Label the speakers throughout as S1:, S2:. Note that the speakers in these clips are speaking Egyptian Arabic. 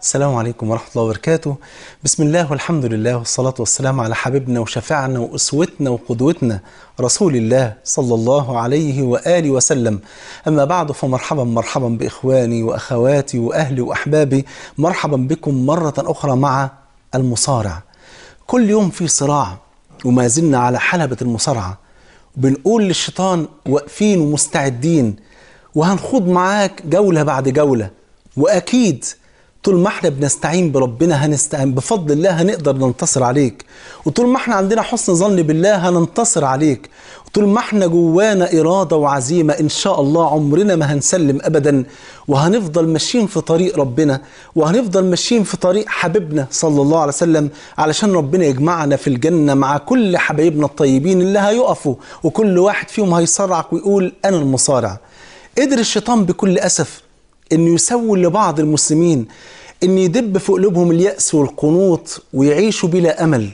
S1: السلام عليكم ورحمة الله وبركاته بسم الله والحمد لله والصلاة والسلام على حبيبنا وشفيعنا وأسوتنا وقدوتنا رسول الله صلى الله عليه وآله وسلم أما بعد فمرحبا مرحبا بإخواني وأخواتي وأهلي وأحبابي مرحبا بكم مرة أخرى مع المصارع كل يوم في صراع وما زلنا على حلبة المصارعة بنقول للشيطان واقفين ومستعدين وهنخوض معاك جولة بعد جولة وأكيد طول ما احنا بنستعين بربنا هنستعين بفضل الله هنقدر ننتصر عليك وطول ما احنا عندنا حسن ظن بالله هننتصر عليك وطول ما احنا جوانا إرادة وعزيمة إن شاء الله عمرنا ما هنسلم أبدا وهنفضل ماشيين في طريق ربنا وهنفضل ماشيين في طريق حبيبنا صلى الله عليه وسلم علشان ربنا يجمعنا في الجنة مع كل حبايبنا الطيبين اللي هيقفوا وكل واحد فيهم هيصرعك ويقول أنا المصارع قدر الشيطان بكل أسف انه يسول لبعض المسلمين ان يدب في قلوبهم اليأس والقنوط ويعيشوا بلا امل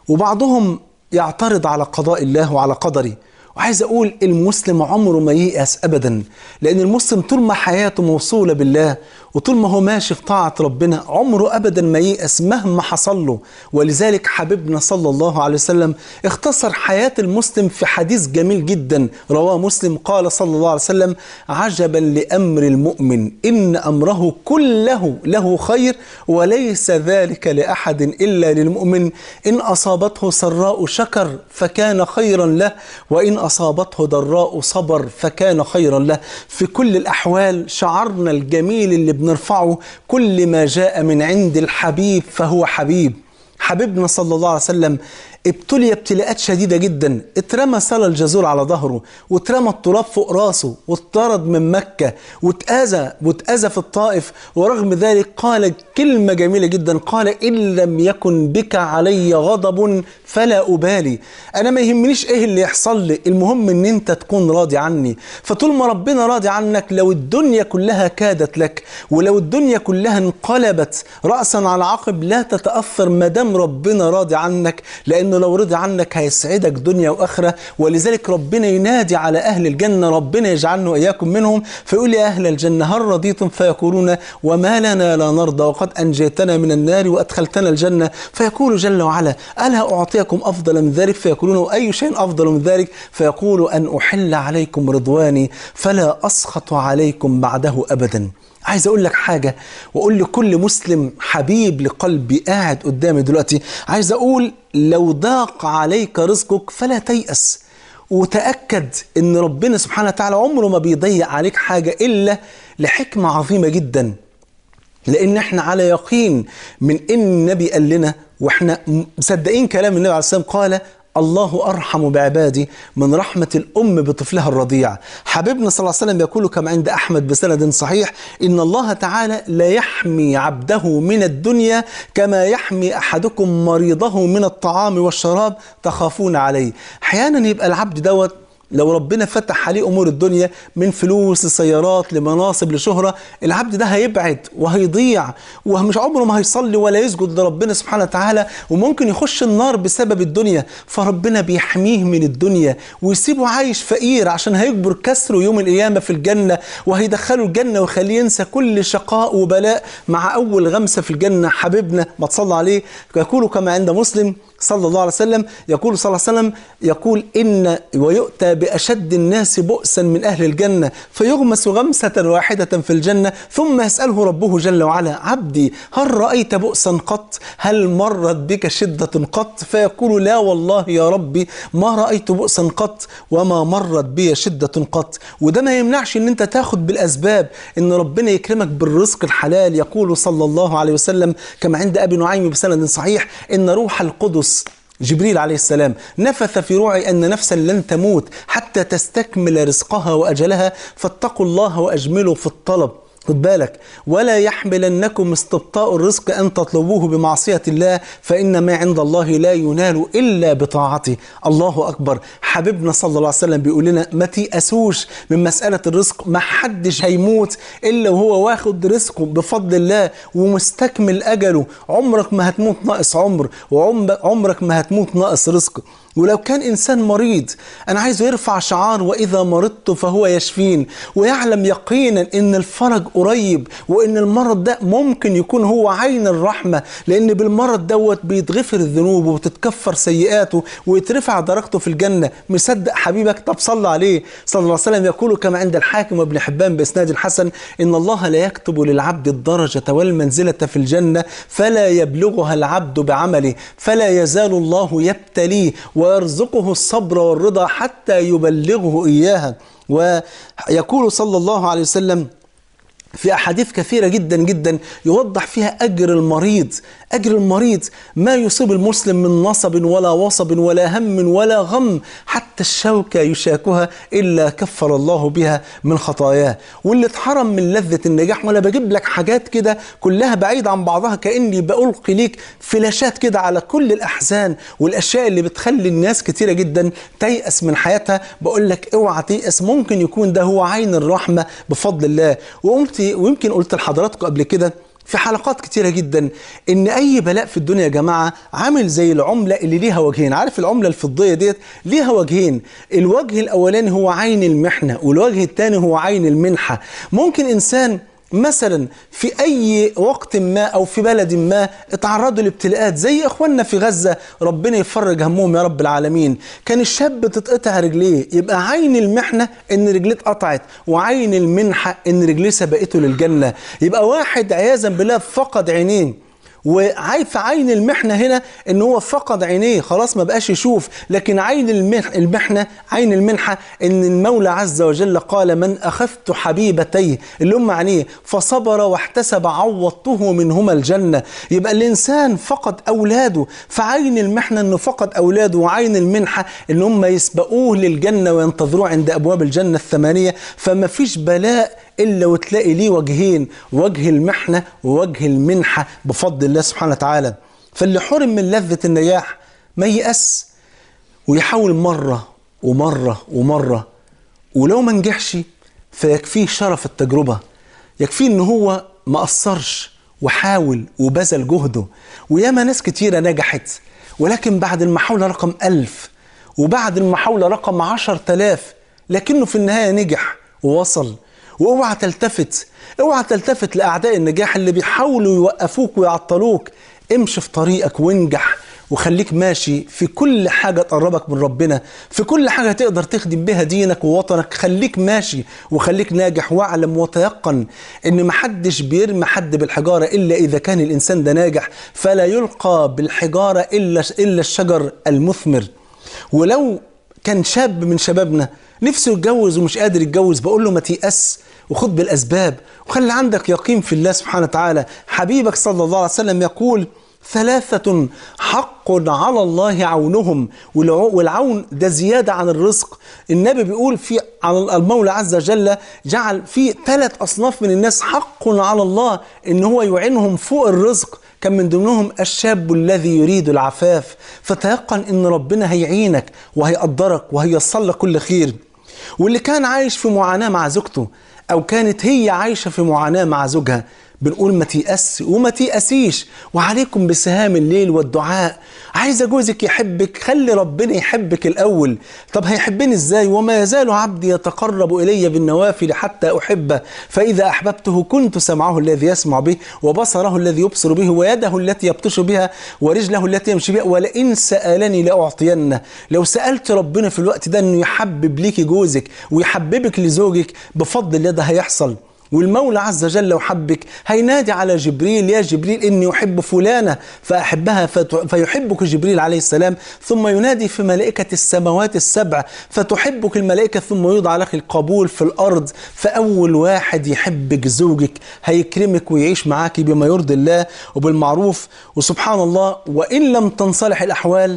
S1: وبعضهم يعترض على قضاء الله وعلى قدره وعايز اقول المسلم عمره ما ييأس ابدا لان المسلم طول ما حياته موصوله بالله وطول ما هو ماشي في طاعه ربنا عمره ابدا ما ييأس مهما حصل له ولذلك حبيبنا صلى الله عليه وسلم اختصر حياه المسلم في حديث جميل جدا رواه مسلم قال صلى الله عليه وسلم عجبا لامر المؤمن ان امره كله له خير وليس ذلك لاحد الا للمؤمن ان اصابته سراء شكر فكان خيرا له وان اصابته ضراء صبر فكان خيرا له في كل الاحوال شعرنا الجميل اللي بنرفعه كل ما جاء من عند الحبيب فهو حبيب حبيبنا صلى الله عليه وسلم ابتلي ابتلاءات شديدة جدا اترمى سل الجزور على ظهره واترمى التراب فوق راسه واتطرد من مكة واتأذى واتأذى في الطائف ورغم ذلك قال كلمة جميلة جدا قال إن لم يكن بك علي غضب فلا أبالي أنا ما يهمنيش إيه اللي يحصل لي المهم إن أنت تكون راضي عني فطول ما ربنا راضي عنك لو الدنيا كلها كادت لك ولو الدنيا كلها انقلبت رأسا على عقب لا تتأثر ما دام ربنا راضي عنك لأن لأنه لو رضي عنك هيسعدك دنيا وآخرة ولذلك ربنا ينادي على أهل الجنة ربنا يجعلنا وإياكم منهم فيقول يا أهل الجنة هل رضيتم فيقولون وما لنا لا نرضى وقد أنجيتنا من النار وأدخلتنا الجنة فيقول جل وعلا ألا أعطيكم أفضل من ذلك فيقولون وأي شيء أفضل من ذلك فيقول أن أحل عليكم رضواني فلا أسخط عليكم بعده أبدا عايز اقول لك حاجة واقول لكل مسلم حبيب لقلبي قاعد قدامي دلوقتي عايز اقول لو ضاق عليك رزقك فلا تيأس وتأكد ان ربنا سبحانه وتعالى عمره ما بيضيع عليك حاجة الا لحكمة عظيمة جدا لان احنا على يقين من ان النبي قال لنا واحنا مصدقين كلام النبي عليه الصلاه والسلام قال الله أرحم بعبادي من رحمة الأم بطفلها الرضيع حبيبنا صلى الله عليه وسلم يقول كما عند أحمد بسند صحيح إن الله تعالى لا يحمي عبده من الدنيا كما يحمي أحدكم مريضه من الطعام والشراب تخافون عليه أحيانا يبقى العبد دوت لو ربنا فتح عليه امور الدنيا من فلوس لسيارات لمناصب لشهره العبد ده هيبعد وهيضيع ومش عمره ما هيصلي ولا يسجد لربنا سبحانه وتعالى وممكن يخش النار بسبب الدنيا فربنا بيحميه من الدنيا ويسيبه عايش فقير عشان هيكبر كسره يوم القيامه في الجنه وهيدخله الجنه ويخليه ينسى كل شقاء وبلاء مع اول غمسه في الجنه حبيبنا ما تصلى عليه يقول كما عند مسلم صلى الله عليه وسلم يقول صلى الله عليه وسلم يقول إن ويؤتى بأشد الناس بؤسا من أهل الجنة فيغمس غمسة واحدة في الجنة ثم يسأله ربه جل وعلا عبدي هل رأيت بؤسا قط هل مرت بك شدة قط فيقول لا والله يا ربي ما رأيت بؤسا قط وما مرت بي شدة قط وده ما يمنعش ان انت تاخد بالأسباب ان ربنا يكرمك بالرزق الحلال يقول صلى الله عليه وسلم كما عند أبي نعيم بسند صحيح إن روح القدس جبريل عليه السلام نفث في روعي أن نفسا لن تموت حتى تستكمل رزقها وأجلها فاتقوا الله وأجملوا في الطلب خد بالك ولا يحملنكم استبطاء الرزق أن تطلبوه بمعصية الله فإن ما عند الله لا ينال إلا بطاعته الله أكبر حبيبنا صلى الله عليه وسلم بيقول لنا ما تيأسوش من مسألة الرزق ما حدش هيموت إلا وهو واخد رزقه بفضل الله ومستكمل أجله عمرك ما هتموت ناقص عمر وعمرك ما هتموت ناقص رزق ولو كان إنسان مريض أنا عايزه يرفع شعار وإذا مرضت فهو يشفين ويعلم يقينا إن الفرج قريب وإن المرض ده ممكن يكون هو عين الرحمة لأن بالمرض دوت بيتغفر الذنوب وتتكفر سيئاته ويترفع درجته في الجنة مصدق حبيبك طب صلى عليه صلى الله عليه وسلم يقول كما عند الحاكم وابن حبان بإسناد حسن إن الله لا يكتب للعبد الدرجة والمنزلة في الجنة فلا يبلغها العبد بعمله فلا يزال الله يبتليه ويرزقه الصبر والرضا حتى يبلغه إياها ويقول صلى الله عليه وسلم في أحاديث كثيرة جدا جدا يوضح فيها أجر المريض أجر المريض ما يصيب المسلم من نصب ولا وصب ولا هم ولا غم حتى الشوكة يشاكها إلا كفر الله بها من خطاياه واللي اتحرم من لذة النجاح وأنا بجيب لك حاجات كده كلها بعيدة عن بعضها كأني بألقي ليك فلاشات كده على كل الأحزان والأشياء اللي بتخلي الناس كتيرة جدا تيأس من حياتها بقول لك اوعى تيأس ممكن يكون ده هو عين الرحمة بفضل الله وقلت ويمكن قلت لحضراتكم قبل كده في حلقات كتيرة جدا ان اي بلاء في الدنيا يا جماعة عامل زي العملة اللي ليها وجهين عارف العملة الفضية ديت ليها وجهين الوجه الاولاني هو عين المحنة والوجه الثاني هو عين المنحة ممكن انسان مثلا في اي وقت ما او في بلد ما اتعرضوا لابتلاءات زي اخواننا في غزه ربنا يفرج همهم يا رب العالمين كان الشاب تتقطع رجليه يبقى عين المحنه ان رجليه اتقطعت وعين المنحه ان رجليه سبقته للجنه يبقى واحد عياذا بالله فقد عينين وعين في عين المحنة هنا ان هو فقد عينيه خلاص ما بقاش يشوف لكن عين المح المحنة عين المنحة ان المولى عز وجل قال من اخذت حبيبتيه اللي هم عينيه فصبر واحتسب عوضته منهما الجنة يبقى الانسان فقد اولاده فعين المحنة انه فقد اولاده وعين المنحة ان هم يسبقوه للجنة وينتظروه عند ابواب الجنة الثمانية فما فيش بلاء إلا وتلاقي ليه وجهين وجه المحنة ووجه المنحة بفضل الله سبحانه وتعالى فاللي حرم من لذة النجاح ما يأس ويحاول مرة ومرة ومرة ولو ما نجحش فيكفيه شرف التجربة يكفيه ان هو ما قصرش وحاول وبذل جهده وياما ناس كتيرة نجحت ولكن بعد المحاولة رقم ألف وبعد المحاولة رقم عشر تلاف لكنه في النهاية نجح ووصل واوعى تلتفت اوعى تلتفت لاعداء النجاح اللي بيحاولوا يوقفوك ويعطلوك امشي في طريقك وانجح وخليك ماشي في كل حاجة تقربك من ربنا في كل حاجة تقدر تخدم بها دينك ووطنك خليك ماشي وخليك ناجح واعلم وتيقن ان محدش بيرمي حد بالحجارة الا اذا كان الانسان ده ناجح فلا يلقى بالحجارة الا الا الشجر المثمر ولو كان شاب من شبابنا نفسه يتجوز ومش قادر يتجوز بقول له ما تيأس وخد بالأسباب وخلي عندك يقين في الله سبحانه وتعالى حبيبك صلى الله عليه وسلم يقول ثلاثة حق على الله عونهم والعون ده زيادة عن الرزق النبي بيقول في على المولى عز وجل جعل في ثلاث أصناف من الناس حق على الله إن هو يعينهم فوق الرزق كان من ضمنهم الشاب الذي يريد العفاف فتيقن ان ربنا هيعينك وهيقدرك وهيصل لك كل خير واللي كان عايش في معاناة مع زوجته او كانت هي عايشة في معاناة مع زوجها بنقول ما تيأس وما تيأسيش وعليكم بسهام الليل والدعاء عايزة جوزك يحبك خلي ربنا يحبك الأول طب هيحبني إزاي وما يزال عبدي يتقرب إلي بالنوافل حتى أحبه فإذا أحببته كنت سمعه الذي يسمع به وبصره الذي يبصر به ويده التي يبطش بها ورجله التي يمشي بها ولئن سألني لأعطينه لو سألت ربنا في الوقت ده أنه يحبب ليكي جوزك ويحببك لزوجك بفضل الله ده هيحصل والمولى عز وجل لو حبك هينادي على جبريل يا جبريل إني أحب فلانة فأحبها فيحبك جبريل عليه السلام ثم ينادي في ملائكة السماوات السبع فتحبك الملائكة ثم يوضع لك القبول في الأرض فأول واحد يحبك زوجك هيكرمك ويعيش معاك بما يرضي الله وبالمعروف وسبحان الله وإن لم تنصلح الأحوال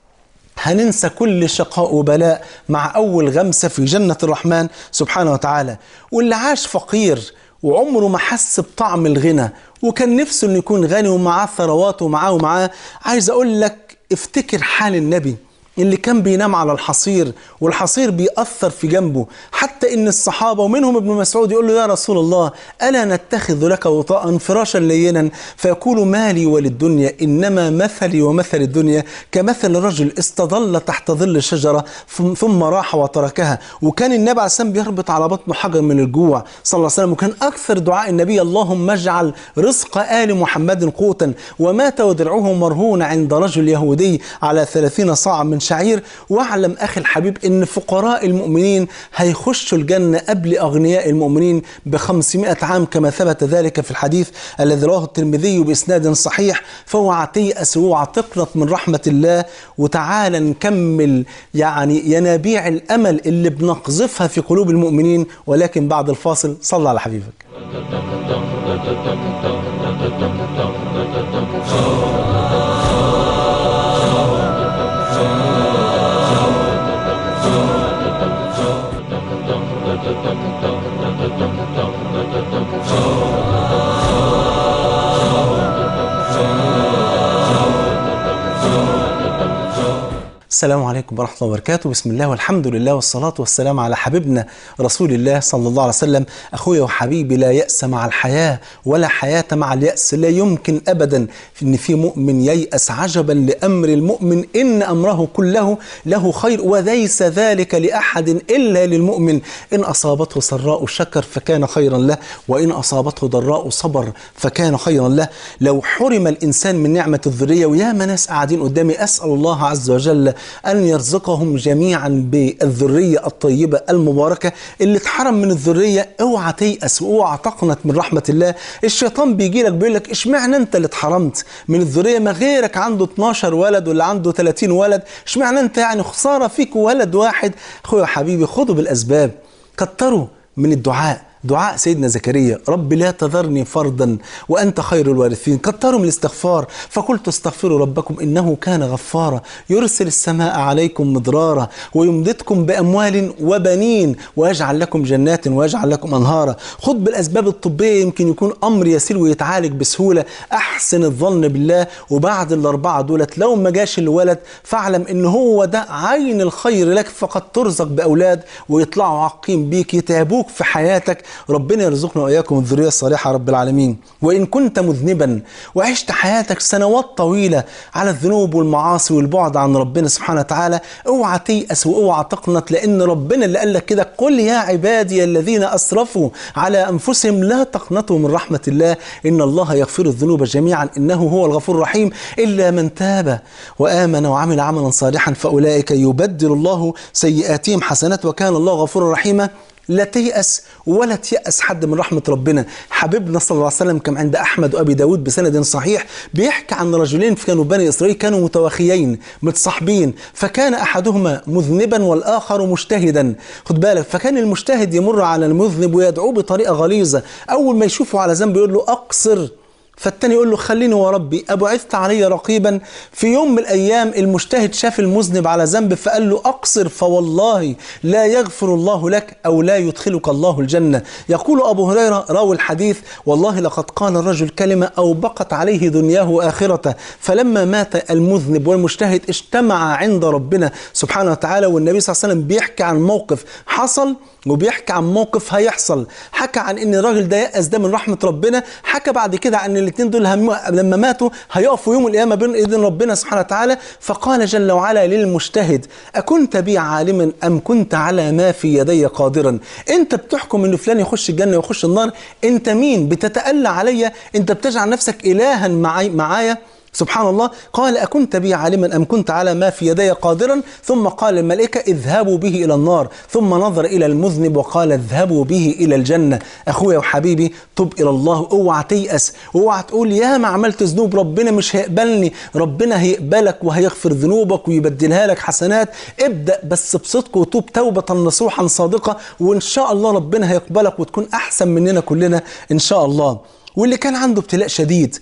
S1: هننسى كل شقاء وبلاء مع أول غمسة في جنة الرحمن سبحانه وتعالى واللي عاش فقير وعمره ما حس بطعم الغنى وكان نفسه انه يكون غني ومعاه ثروات ومعاه ومعاه عايز اقول لك افتكر حال النبي اللي كان بينام على الحصير والحصير بيأثر في جنبه حتى إن الصحابة ومنهم ابن مسعود يقول له يا رسول الله ألا نتخذ لك وطاء فراشا لينا فيقول مالي وللدنيا إنما مثلي ومثل الدنيا كمثل رجل استظل تحت ظل شجرة ثم راح وتركها وكان النبي عليه السلام بيربط على بطنه حجر من الجوع صلى الله عليه وسلم وكان أكثر دعاء النبي اللهم اجعل رزق آل محمد قوتا ومات ودرعه مرهون عند رجل يهودي على ثلاثين صاع من شعير واعلم أخي الحبيب إن فقراء المؤمنين هيخشوا الجنة قبل أغنياء المؤمنين بخمسمائة عام كما ثبت ذلك في الحديث الذي رواه الترمذي بإسناد صحيح فاوعى تيأس واوعى تقنط من رحمة الله وتعالى نكمل يعني ينابيع الأمل اللي بنقذفها في قلوب المؤمنين ولكن بعد الفاصل صلى على حبيبك السلام عليكم ورحمة الله وبركاته بسم الله والحمد لله والصلاة والسلام على حبيبنا رسول الله صلى الله عليه وسلم أخويا وحبيبي لا يأس مع الحياة ولا حياة مع اليأس لا يمكن أبدا إن في مؤمن ييأس عجبا لأمر المؤمن إن أمره كله له خير وليس ذلك لأحد إلا للمؤمن إن أصابته سراء شكر فكان خيرا له وإن أصابته ضراء صبر فكان خيرا له لو حرم الإنسان من نعمة الذرية ويا ناس قاعدين قدامي أسأل الله عز وجل أن يرزقهم جميعا بالذرية الطيبة المباركة اللي اتحرم من الذرية اوعى تيأس واوعى تقنط من رحمة الله الشيطان بيجي لك بيقول لك اشمعنى انت اللي اتحرمت من الذرية ما غيرك عنده 12 ولد واللي عنده 30 ولد اشمعنى انت يعني خسارة فيك ولد واحد اخويا حبيبي خدوا بالأسباب كتروا من الدعاء دعاء سيدنا زكريا رب لا تذرني فردا وأنت خير الوارثين كتروا من الاستغفار فقلت استغفروا ربكم إنه كان غفارا يرسل السماء عليكم مضرارا ويمددكم بأموال وبنين ويجعل لكم جنات ويجعل لكم أنهارا خد بالأسباب الطبية يمكن يكون أمر يسير ويتعالج بسهولة أحسن الظن بالله وبعد الأربعة دولت لو ما جاش الولد فاعلم إن هو ده عين الخير لك فقد ترزق بأولاد ويطلعوا عاقين بيك يتعبوك في حياتك ربنا يرزقنا واياكم الذريه الصالحه رب العالمين وان كنت مذنبا وعشت حياتك سنوات طويله على الذنوب والمعاصي والبعد عن ربنا سبحانه وتعالى اوعى تيأس واوعى تقنط لان ربنا اللي قال لك كده قل يا عبادي الذين اسرفوا على انفسهم لا تقنطوا من رحمه الله ان الله يغفر الذنوب جميعا انه هو الغفور الرحيم الا من تاب وامن وعمل عملا صالحا فاولئك يبدل الله سيئاتهم حسنات وكان الله غفورا رحيما لا تيأس ولا تيأس حد من رحمة ربنا حبيبنا صلى الله عليه وسلم كان عند أحمد وأبي داود بسند صحيح بيحكي عن رجلين كانوا بني إسرائيل كانوا متواخيين متصاحبين فكان أحدهما مذنبا والآخر مجتهدا خد بالك فكان المجتهد يمر على المذنب ويدعوه بطريقة غليظة أول ما يشوفه على ذنب يقول له أقصر فالتاني يقول له خليني وربي أبعثت علي رقيبا في يوم من الأيام المجتهد شاف المذنب على ذنب فقال له أقصر فوالله لا يغفر الله لك أو لا يدخلك الله الجنة يقول أبو هريرة راوي الحديث والله لقد قال الرجل كلمة أوبقت عليه دنياه وآخرته فلما مات المذنب والمجتهد اجتمع عند ربنا سبحانه وتعالى والنبي صلى الله عليه وسلم بيحكي عن موقف حصل وبيحكي عن موقف هيحصل حكى عن ان الراجل ده يأس ده من رحمة ربنا حكى بعد كده عن الاثنين دول هم لما ماتوا هيقفوا يوم القيامة بين ايدين ربنا سبحانه وتعالى فقال جل وعلا للمجتهد أكنت بي عالما أم كنت على ما في يدي قادرا انت بتحكم ان فلان يخش الجنة ويخش النار انت مين بتتألى عليا انت بتجعل نفسك إلها معي معايا سبحان الله قال أكنت بي عالما أم كنت على ما في يدي قادرا ثم قال الملائكة اذهبوا به إلى النار ثم نظر إلى المذنب وقال اذهبوا به إلى الجنة أخويا وحبيبي تب إلى الله اوعى تيأس اوعى تقول يا ما عملت ذنوب ربنا مش هيقبلني ربنا هيقبلك وهيغفر ذنوبك ويبدلها لك حسنات ابدأ بس بصدق وتوب توبة نصوحا صادقة وإن شاء الله ربنا هيقبلك وتكون أحسن مننا كلنا إن شاء الله واللي كان عنده ابتلاء شديد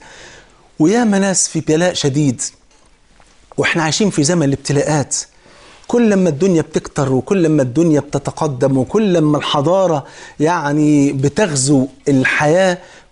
S1: وياما ناس في بلاء شديد واحنا عايشين في زمن الابتلاءات كل ما الدنيا بتكتر وكل ما الدنيا بتتقدم وكل ما الحضارة يعني بتغزو الحياة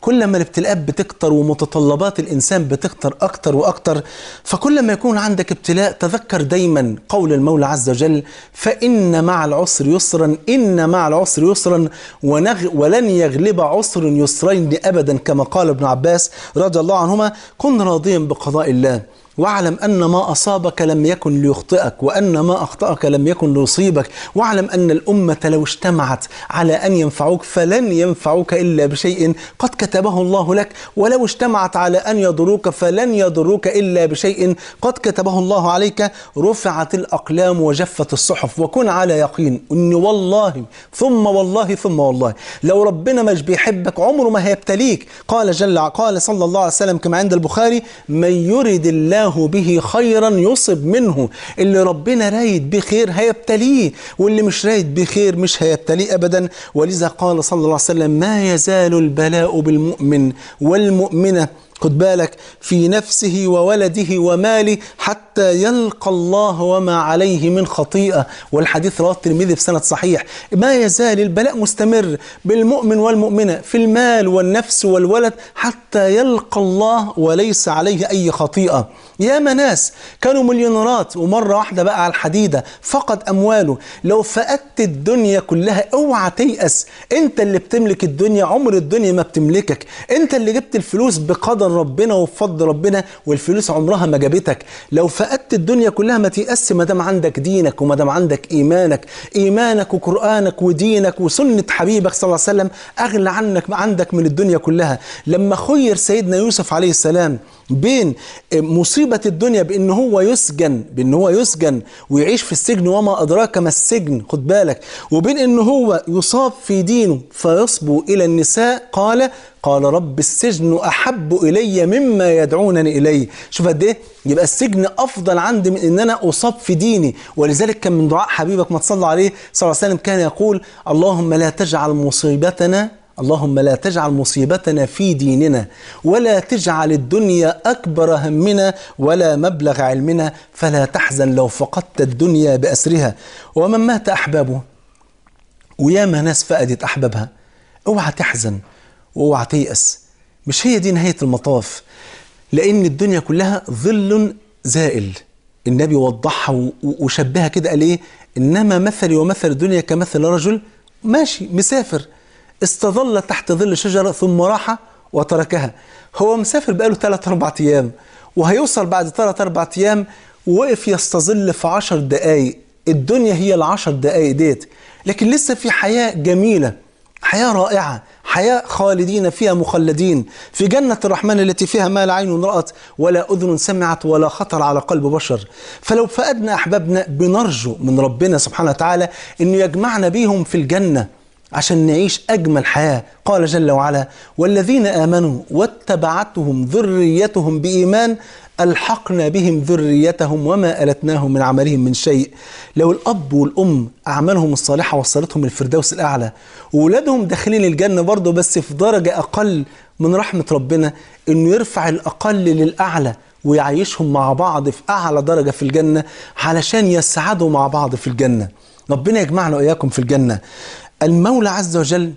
S1: كل ما الابتلاءات بتكتر ومتطلبات الإنسان بتكتر أكتر وأكتر فكل ما يكون عندك ابتلاء تذكر دايما قول المولى عز وجل فإن مع العسر يسرا إن مع العسر يسرا ونغ ولن يغلب عسر يسرين أبدا كما قال ابن عباس رضي الله عنهما كن راضيا بقضاء الله واعلم أن ما أصابك لم يكن ليخطئك وأن ما أخطأك لم يكن ليصيبك واعلم أن الأمة لو اجتمعت على أن ينفعوك فلن ينفعوك إلا بشيء قد كتبه الله لك ولو اجتمعت على أن يضروك فلن يضروك إلا بشيء قد كتبه الله عليك رفعت الأقلام وجفت الصحف وكن على يقين أن والله ثم والله ثم والله لو ربنا مش بيحبك عمره ما هيبتليك قال جل قال صلى الله عليه وسلم كما عند البخاري من يرد الله الله به خيرا يصب منه اللي ربنا رايد بخير هيبتليه واللي مش رايد بخير مش هيبتليه ابدا ولذا قال صلى الله عليه وسلم ما يزال البلاء بالمؤمن والمؤمنه خد بالك في نفسه وولده وماله حتى يلقى الله وما عليه من خطيئة والحديث رواه الترمذي بسند صحيح ما يزال البلاء مستمر بالمؤمن والمؤمنة في المال والنفس والولد حتى يلقى الله وليس عليه أي خطيئة يا ناس كانوا مليونيرات ومرة واحدة بقى على الحديدة فقد أمواله لو فقدت الدنيا كلها اوعى تيأس انت اللي بتملك الدنيا عمر الدنيا ما بتملكك انت اللي جبت الفلوس بقدر ربنا وبفضل ربنا والفلوس عمرها ما جابتك لو فقدت الدنيا كلها ما تيأس ما دام عندك دينك وما دام عندك إيمانك إيمانك وقرآنك ودينك وسنة حبيبك صلى الله عليه وسلم أغلى عنك عندك من الدنيا كلها لما خير سيدنا يوسف عليه السلام بين مصيبة الدنيا بأن هو يسجن بأن هو يسجن ويعيش في السجن وما أدراك ما السجن خد بالك وبين أن هو يصاب في دينه فيصبو إلى النساء قال قال رب السجن أحب إلي مما يدعونني إليه شوف قد إيه يبقى السجن أفضل عندي من أن أنا أصاب في ديني ولذلك كان من دعاء حبيبك ما تصلى عليه صلى الله عليه وسلم كان يقول اللهم لا تجعل مصيبتنا اللهم لا تجعل مصيبتنا في ديننا ولا تجعل الدنيا أكبر همنا ولا مبلغ علمنا فلا تحزن لو فقدت الدنيا بأسرها ومن مات أحبابه وياما ناس فقدت أحبابها اوعى تحزن واوعى تيأس مش هي دي نهاية المطاف لأن الدنيا كلها ظل زائل النبي وضحها وشبهها كده قال ايه انما مثلي ومثل الدنيا كمثل رجل ماشي مسافر استظل تحت ظل شجرة ثم راح وتركها هو مسافر بقاله 3 4 ايام وهيوصل بعد 3 4 ايام ووقف يستظل في 10 دقايق الدنيا هي العشر دقايق ديت لكن لسه في حياة جميلة حياة رائعة حياة خالدين فيها مخلدين في جنة الرحمن التي فيها ما لا عين رأت ولا أذن سمعت ولا خطر على قلب بشر فلو فقدنا أحبابنا بنرجو من ربنا سبحانه وتعالى أنه يجمعنا بيهم في الجنة عشان نعيش أجمل حياة قال جل وعلا والذين آمنوا واتبعتهم ذريتهم بإيمان ألحقنا بهم ذريتهم وما ألتناهم من عملهم من شيء لو الأب والأم أعمالهم الصالحة وصلتهم الفردوس الأعلى وولادهم داخلين الجنة برضه بس في درجة أقل من رحمة ربنا إنه يرفع الأقل للأعلى ويعيشهم مع بعض في أعلى درجة في الجنة علشان يسعدوا مع بعض في الجنة ربنا يجمعنا وإياكم في الجنة المولى عز وجل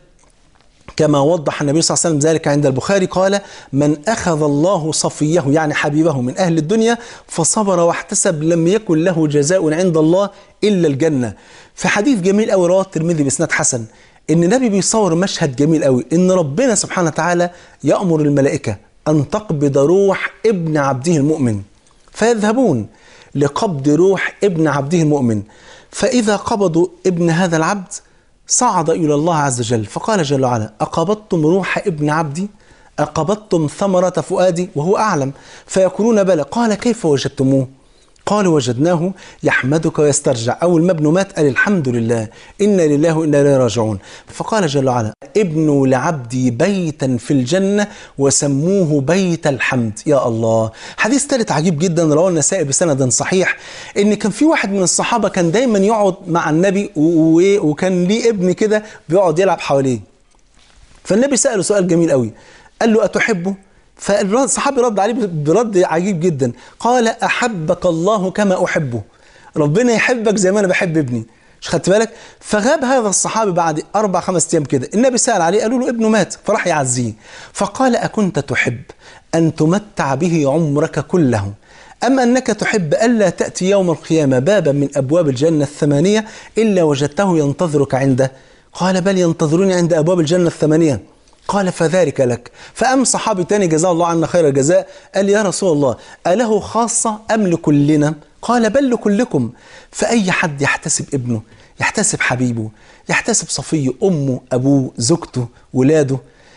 S1: كما وضح النبي صلى الله عليه وسلم ذلك عند البخاري قال من أخذ الله صفيه يعني حبيبه من أهل الدنيا فصبر واحتسب لم يكن له جزاء عند الله إلا الجنة في حديث جميل قوي رواه الترمذي بإسناد حسن إن النبي بيصور مشهد جميل قوي إن ربنا سبحانه وتعالى يأمر الملائكة أن تقبض روح ابن عبده المؤمن فيذهبون لقبض روح ابن عبده المؤمن فإذا قبضوا ابن هذا العبد صعد إلى الله عز وجل فقال جل وعلا أقبضتم روح ابن عبدي أقبضتم ثمرة فؤادي وهو أعلم فيقولون بلى قال كيف وجدتموه قالوا وجدناه يحمدك ويسترجع أول ما ابنه مات قال الحمد لله إنا لله وإنا إليه راجعون فقال جل وعلا ابنوا لعبدي بيتا في الجنة وسموه بيت الحمد يا الله حديث ثالث عجيب جدا رواه النسائي بسند صحيح إن كان في واحد من الصحابة كان دايما يقعد مع النبي وكان ليه ابن كده بيقعد يلعب حواليه فالنبي سأله سؤال جميل قوي قال له أتحبه فالصحابي رد عليه برد عجيب جدا قال أحبك الله كما أحبه ربنا يحبك زي ما أنا بحب ابني مش خدت بالك فغاب هذا الصحابي بعد اربع خمس ايام كده النبي سال عليه قالوا له ابنه مات فراح يعزيه فقال اكنت تحب ان تمتع به عمرك كله أما أنك تحب ألا تأتي يوم القيامة بابا من أبواب الجنة الثمانية إلا وجدته ينتظرك عنده قال بل ينتظروني عند أبواب الجنة الثمانية قال فذلك لك فأم صحابي تاني جزاه الله عنا خير الجزاء قال يا رسول الله أله خاصة أم لكلنا قال بل لكلكم فأي حد يحتسب ابنه يحتسب حبيبه يحتسب صفيه أمه أبوه زوجته ولاده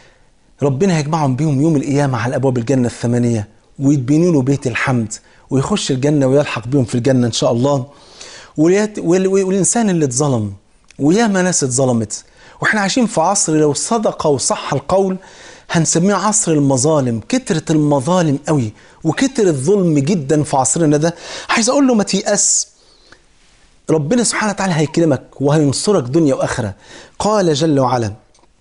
S1: ربنا هيجمعهم بيهم يوم القيامة على أبواب الجنة الثمانية ويتبنوا له بيت الحمد ويخش الجنة ويلحق بهم في الجنة إن شاء الله واليت- وال- والإنسان اللي اتظلم وياما ناس اتظلمت واحنا عايشين في عصر لو صدق وصح القول هنسميه عصر المظالم كترة المظالم قوي وكتر الظلم جدا في عصرنا ده عايز اقول له ما تيأس ربنا سبحانه وتعالى هيكرمك وهينصرك دنيا واخره قال جل وعلا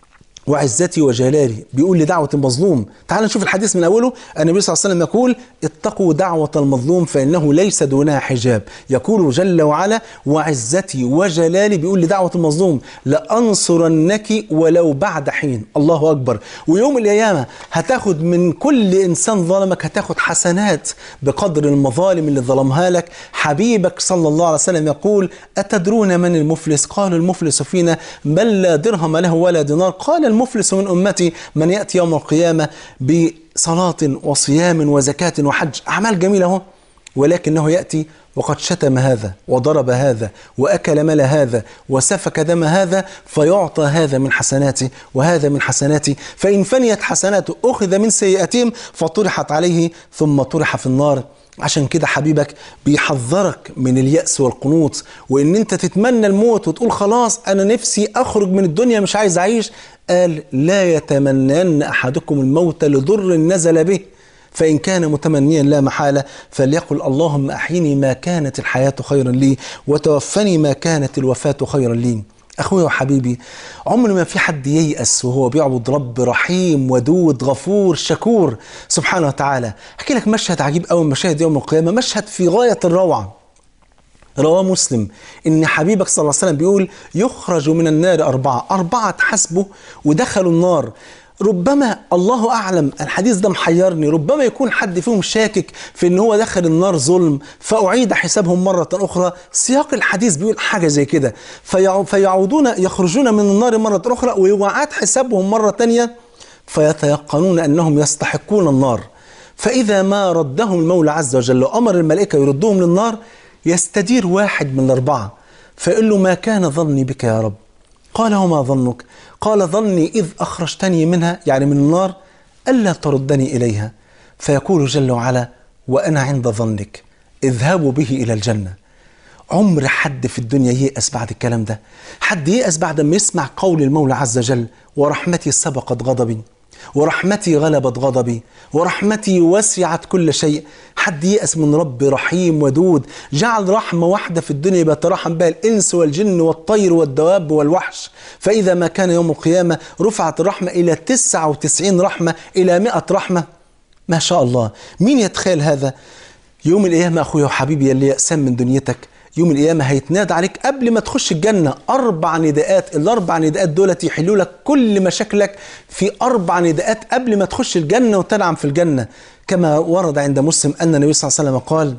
S1: وعزتي وجلالي بيقول لدعوة المظلوم تعال نشوف الحديث من أوله النبي صلى الله عليه وسلم يقول اتقوا دعوة المظلوم فإنه ليس دونها حجاب يقول جل وعلا وعزتي وجلالي بيقول لدعوة المظلوم لأنصرنك ولو بعد حين الله أكبر ويوم القيامة هتاخد من كل إنسان ظلمك هتاخد حسنات بقدر المظالم اللي ظلمها لك حبيبك صلى الله عليه وسلم يقول أتدرون من المفلس قالوا المفلس فينا من لا درهم له ولا دينار قال المفلس من أمتي من يأتي يوم القيامة بصلاة وصيام وزكاة وحج أعمال جميلة اهو ولكنه يأتي وقد شتم هذا وضرب هذا وأكل مال هذا وسفك دم هذا فيعطى هذا من حسناته وهذا من حسناته فإن فنيت حسناته أخذ من سيئاتهم فطرحت عليه ثم طرح في النار عشان كده حبيبك بيحذرك من اليأس والقنوط وإن أنت تتمنى الموت وتقول خلاص أنا نفسي أخرج من الدنيا مش عايز أعيش قال لا يتمنين أحدكم الموت لضر نزل به فإن كان متمنيا لا محالة فليقل اللهم أحيني ما كانت الحياة خيرا لي وتوفني ما كانت الوفاة خيرا لي أخويا وحبيبي عمر ما في حد ييأس وهو بيعبد رب رحيم ودود غفور شكور سبحانه وتعالى أحكي لك مشهد عجيب أوي من مشاهد يوم القيامة مشهد في غاية الروعة رواه مسلم ان حبيبك صلى الله عليه وسلم بيقول يخرج من النار اربعه اربعه حسبه ودخلوا النار ربما الله اعلم الحديث ده محيرني ربما يكون حد فيهم شاكك في ان هو دخل النار ظلم فاعيد حسابهم مره اخرى سياق الحديث بيقول حاجه زي كده فيع- فيعودون يخرجون من النار مره اخرى ويعاد حسابهم مره ثانيه فيتيقنون انهم يستحقون النار فإذا ما ردهم المولى عز وجل وأمر الملائكة يردهم للنار يستدير واحد من الأربعة فيقول له ما كان ظني بك يا رب قال وما ظنك قال ظني إذ أخرجتني منها يعني من النار ألا تردني إليها فيقول جل وعلا وأنا عند ظنك اذهبوا به إلى الجنة عمر حد في الدنيا ييأس بعد الكلام ده حد ييأس بعد ما يسمع قول المولى عز وجل ورحمتي سبقت غضبي ورحمتي غلبت غضبي ورحمتي وسعت كل شيء حد ييأس من رب رحيم ودود جعل رحمة واحدة في الدنيا بيترحم بها الإنس والجن والطير والدواب والوحش فإذا ما كان يوم القيامة رفعت الرحمة إلى 99 رحمة إلى 100 رحمة ما شاء الله مين يتخيل هذا يوم القيامة أخويا وحبيبي اللي يأسان من دنيتك يوم القيامة هيتنادى عليك قبل ما تخش الجنة أربع نداءات الأربع نداءات دولت يحلوا لك كل مشاكلك في أربع نداءات قبل ما تخش الجنة وتنعم في الجنة كما ورد عند مسلم أن النبي صلى الله عليه وسلم قال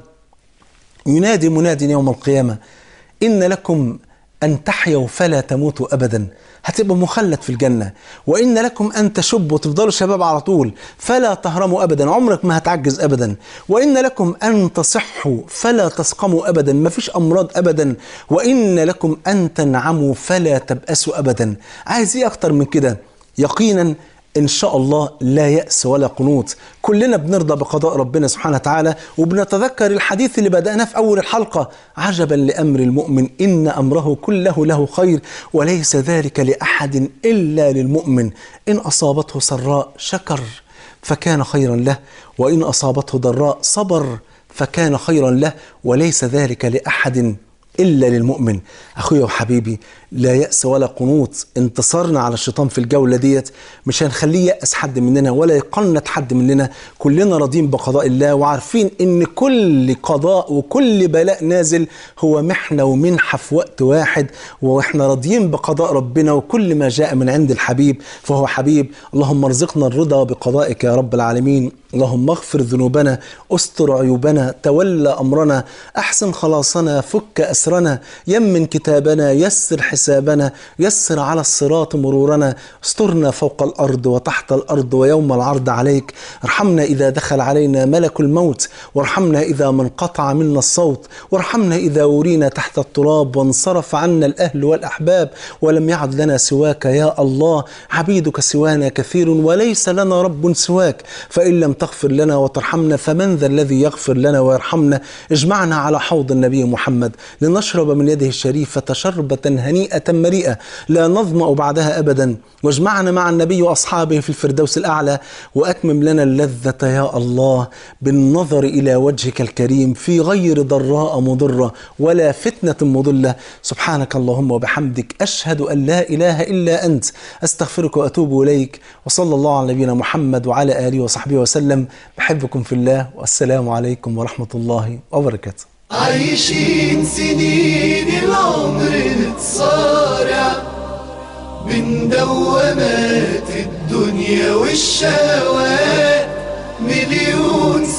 S1: ينادي مناد يوم القيامة إن لكم أن تحيوا فلا تموتوا أبدا هتبقوا مخلد في الجنة وإن لكم أن تشبوا تفضلوا شباب على طول فلا تهرموا أبدا عمرك ما هتعجز أبدا وإن لكم أن تصحوا فلا تسقموا أبدا ما فيش أمراض أبدا وإن لكم أن تنعموا فلا تبأسوا أبدا عايز إيه أكتر من كده يقينا إن شاء الله لا يأس ولا قنوط كلنا بنرضى بقضاء ربنا سبحانه وتعالى وبنتذكر الحديث اللي بدأناه في أول الحلقة عجبا لأمر المؤمن إن أمره كله له خير وليس ذلك لأحد إلا للمؤمن إن أصابته سراء شكر فكان خيرا له وإن أصابته ضراء صبر فكان خيرا له وليس ذلك لأحد إلا للمؤمن أخويا وحبيبي لا يأس ولا قنوط انتصارنا على الشيطان في الجولة ديت مش هنخليه يأس حد مننا ولا يقنط حد مننا كلنا راضين بقضاء الله وعارفين إن كل قضاء وكل بلاء نازل هو محنة ومنحة في وقت واحد وإحنا راضيين بقضاء ربنا وكل ما جاء من عند الحبيب فهو حبيب اللهم ارزقنا الرضا بقضائك يا رب العالمين اللهم اغفر ذنوبنا استر عيوبنا تولى امرنا احسن خلاصنا فك اسرنا يمن كتابنا يسر حسابنا يسر على الصراط مرورنا استرنا فوق الارض وتحت الارض ويوم العرض عليك ارحمنا اذا دخل علينا ملك الموت وارحمنا اذا ما انقطع منا الصوت وارحمنا اذا ورينا تحت التراب وانصرف عنا الاهل والاحباب ولم يعد لنا سواك يا الله عبيدك سوانا كثير وليس لنا رب سواك فان لم تغفر لنا وترحمنا فمن ذا الذي يغفر لنا ويرحمنا اجمعنا على حوض النبي محمد لنشرب من يده الشريفة شربة هنيئة مريئة لا نظمأ بعدها أبدا واجمعنا مع النبي وأصحابه في الفردوس الأعلى وأتمم لنا اللذة يا الله بالنظر إلى وجهك الكريم في غير ضراء مضرة ولا فتنة مضلة سبحانك اللهم وبحمدك أشهد أن لا إله إلا أنت أستغفرك وأتوب إليك وصلى الله على نبينا محمد وعلى آله وصحبه وسلم بحبكم في الله والسلام عليكم ورحمة الله وبركاته
S2: عايشين سنين العمر نتصارع بين دوامات الدنيا والشهوات مليون